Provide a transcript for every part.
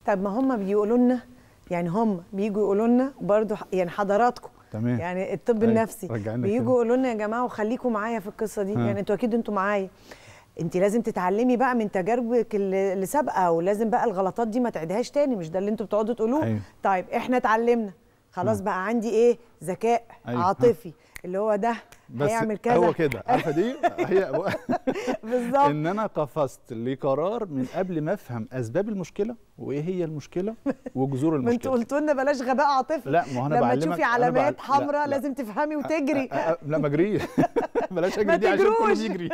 طب ما هم بيقولوا لنا يعني هم بيجوا يقولوا لنا برضه يعني حضراتكم تمام يعني الطب أيوة، النفسي رجعنا بيجوا كده. يقولوا لنا يا جماعه وخليكم معايا في القصه دي ها. يعني انتوا اكيد انتوا معايا انت لازم تتعلمي بقى من تجاربك اللي اللي سابقه ولازم بقى الغلطات دي ما تعيدهاش تاني مش ده اللي انتوا بتقعدوا تقولوه أيوة. طيب احنا اتعلمنا خلاص بقى عندي ايه ذكاء أيوة. عاطفي اللي هو ده بس هيعمل كذا هو كده عارفه دي هي بالظبط ان انا قفزت لقرار من قبل ما افهم اسباب المشكله وايه هي المشكله وجذور ما انتوا المشكله قلتوا لنا بلاش غباء عاطفي لا ما هو انا لما بعلمك تشوفي أنا علامات بعل- حمراء لا، لا. لازم تفهمي وتجري أ- أ- لا ما اجريش بلاش ما اجري دي عشان كله تجروش. بيجري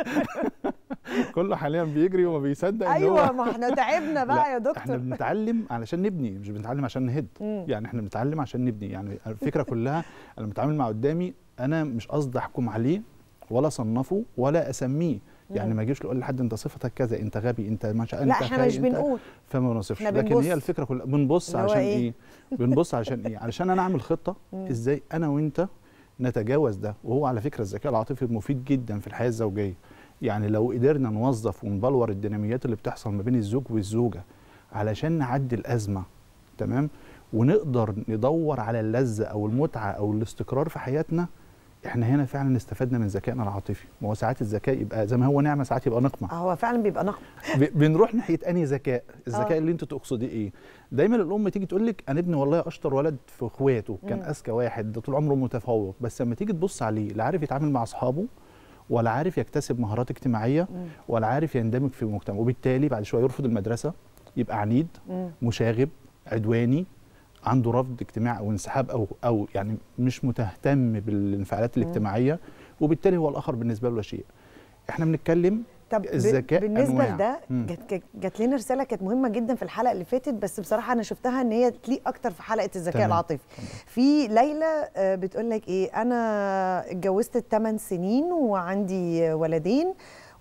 كله حاليا بيجري وما بيصدق إن هو- ايوه ما احنا تعبنا بقى لا، يا احنا دكتور بنتعلم علشان نبني مش بنتعلم عشان نهد مم. يعني احنا بنتعلم عشان نبني يعني الفكره كلها انا بتعامل مع قدامي انا مش قصدي احكم عليه ولا اصنفه ولا اسميه يعني مم. ما اجيش اقول لحد انت صفتك كذا انت غبي انت ما شاء لا انت احنا خاي، مش انت بنقول فما بنوصفش احنا لكن بنبص. هي الفكره كلها بنبص اللي هو عشان إيه؟ ايه بنبص علشان ايه علشان انا اعمل خطه مم. ازاي انا وانت نتجاوز ده وهو على فكره الذكاء العاطفي مفيد جدا في الحياه الزوجيه يعني لو قدرنا نوظف ونبلور الديناميات اللي بتحصل ما بين الزوج والزوجه علشان نعدي الازمه تمام ونقدر ندور على اللذه او المتعه او الاستقرار في حياتنا احنا هنا فعلا استفدنا من ذكائنا العاطفي ما هو ساعات الذكاء يبقى زي ما هو نعمه ساعات يبقى نقمه هو فعلا بيبقى نقم ب- بنروح ناحيه انهي ذكاء الذكاء آه. اللي انت تقصديه ايه دايما الام تيجي تقول لك انا ابني والله اشطر ولد في اخواته كان مم. اذكى واحد ده طول عمره متفوق بس لما تيجي تبص عليه لا عارف يتعامل مع اصحابه ولا عارف يكتسب مهارات اجتماعيه مم. ولا عارف يندمج في المجتمع وبالتالي بعد شويه يرفض المدرسه يبقى عنيد مم. مشاغب عدواني عنده رفض اجتماعي او انسحاب او او يعني مش متهتم بالانفعالات مم. الاجتماعيه وبالتالي هو الاخر بالنسبه له لا شيء احنا بنتكلم طب ب- الذكاء بالنسبه أنواع. لده مم. جت جت- جات لنا رساله كانت مهمه جدا في الحلقه اللي فاتت بس بصراحه انا شفتها ان هي تليق اكتر في حلقه الذكاء تمام. العاطفي في ليلى آه، بتقول لك ايه انا اتجوزت 8 سنين وعندي ولدين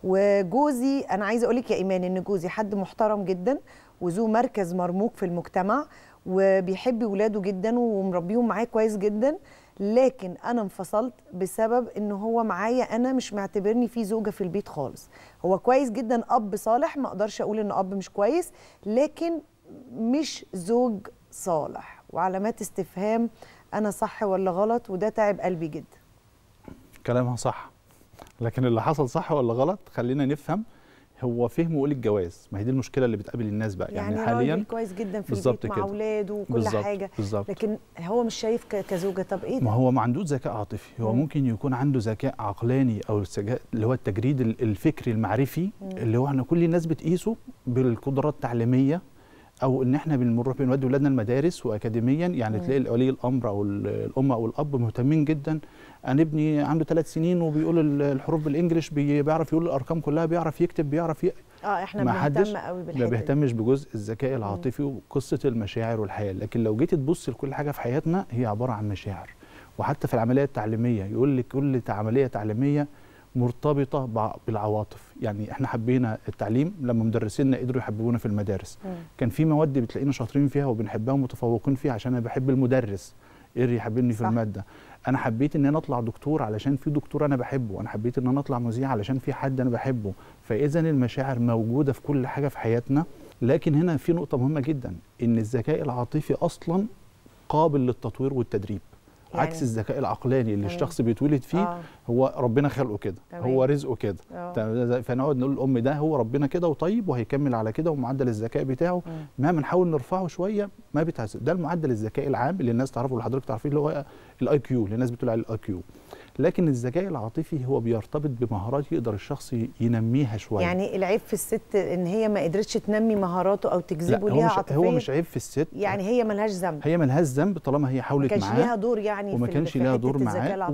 وجوزي انا عايزه اقول لك يا ايمان ان جوزي حد محترم جدا وذو مركز مرموق في المجتمع وبيحب ولاده جدا ومربيهم معاه كويس جدا لكن انا انفصلت بسبب ان هو معايا انا مش معتبرني في زوجه في البيت خالص هو كويس جدا اب صالح ما اقدرش اقول انه اب مش كويس لكن مش زوج صالح وعلامات استفهام انا صح ولا غلط وده تعب قلبي جدا كلامها صح لكن اللي حصل صح ولا غلط خلينا نفهم هو فهم وقول الجواز ما هي دي المشكله اللي بتقابل الناس بقى يعني, يعني, حاليا راجل كويس جدا في بالظبط البيت مع كده. اولاده وكل بالظبط حاجه بالظبط لكن هو مش شايف ك- كزوجه طب ايه ما ده هو ما عندوش ذكاء عاطفي هو مم. ممكن يكون عنده ذكاء عقلاني او السجا- اللي هو التجريد ال- الفكري المعرفي مم. اللي هو احنا كل الناس بتقيسه بالقدرات التعليميه او ان احنا بنروح بنودي ولادنا المدارس واكاديميا يعني مم. تلاقي ولي الامر او ال- الام او الاب مهتمين جدا انا ابني عنده ثلاث سنين وبيقول ال- الحروف بالانجلش بي- بيعرف يقول الارقام كلها بيعرف يكتب بيعرف ي... اه احنا ما حدش بنهتم قوي ما بالحته دي. بيهتمش بجزء الذكاء العاطفي وقصه المشاعر والحياه لكن لو جيت تبص لكل حاجه في حياتنا هي عباره عن مشاعر وحتى في العمليه التعليميه يقول لك كل عمليه تعليميه مرتبطه بع- بالعواطف يعني احنا حبينا التعليم لما مدرسينا قدروا يحببونا في المدارس مم. كان في مواد بتلاقينا شاطرين فيها وبنحبها ومتفوقين فيها عشان انا بحب المدرس قدر يحببني في صح. الماده انا حبيت ان انا اطلع دكتور علشان في دكتور انا بحبه انا حبيت ان انا اطلع مذيع علشان في حد انا بحبه فاذا المشاعر موجوده في كل حاجه في حياتنا لكن هنا في نقطه مهمه جدا ان الذكاء العاطفي اصلا قابل للتطوير والتدريب يعني- عكس الذكاء العقلاني اللي تمام. الشخص بيتولد فيه آه. هو ربنا خلقه كده تمام. هو رزقه كده آه. تمام؟ فنقعد نقول الام ده هو ربنا كده وطيب وهيكمل على كده ومعدل الذكاء بتاعه مم. مهما نحاول نرفعه شويه ما بيتحسن ده المعدل الذكاء العام اللي الناس تعرفه اللي حضرتك تعرفيه اللي هو الاي كيو اللي الناس بتقول عليه الاي كيو لكن الذكاء العاطفي هو بيرتبط بمهارات يقدر الشخص ي- ينميها شويه يعني العيب في الست ان هي ما قدرتش تنمي مهاراته او لا تجذبه هو ليها مش عاطفيا هو مش عيب في الست يعني هي ملهاش ذنب هي ملهاش ذنب طالما هي ما حاولت كانش معاه ليها دور يعني وما في- كانش في ليها حتة دور الذكاء معاه العاطفي.